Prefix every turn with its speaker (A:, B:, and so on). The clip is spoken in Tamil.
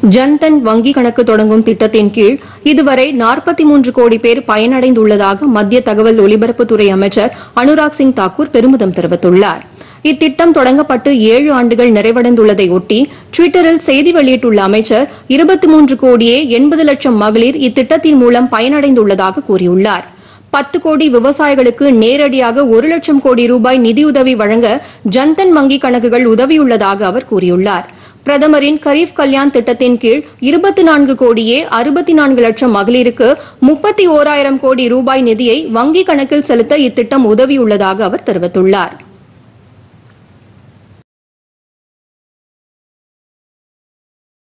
A: ஜன்தன் வங்கி கணக்கு தொடங்கும் திட்டத்தின் கீழ் இதுவரை 43 மூன்று கோடி பேர் பயனடைந்துள்ளதாக மத்திய தகவல் ஒலிபரப்புத்துறை அமைச்சர் அனுராக் சிங் தாக்கூர் பெருமிதம் தெரிவித்துள்ளார் இத்திட்டம் தொடங்கப்பட்டு ஏழு ஆண்டுகள் நிறைவடைந்துள்ளதை ஒட்டி டுவிட்டரில் செய்தி வெளியிட்டுள்ள அமைச்சர் 23 மூன்று கோடியே எண்பது லட்சம் மகளிர் இத்திட்டத்தின் மூலம் பயனடைந்துள்ளதாக கூறியுள்ளார் பத்து கோடி விவசாயிகளுக்கு நேரடியாக ஒரு லட்சம் கோடி ரூபாய் நிதியுதவி வழங்க ஜன்தன் வங்கி கணக்குகள் உதவியுள்ளதாக அவர் கூறியுள்ளார் பிரதமரின் கரீப் கல்யாண் திட்டத்தின் கீழ் இருபத்தி நான்கு கோடியே அறுபத்தி நான்கு லட்சம் மகளிருக்கு முப்பத்தி ஓராயிரம் கோடி ரூபாய் நிதியை வங்கி கணக்கில் செலுத்த இத்திட்டம் உதவியுள்ளதாக அவர் தெரிவித்துள்ளார்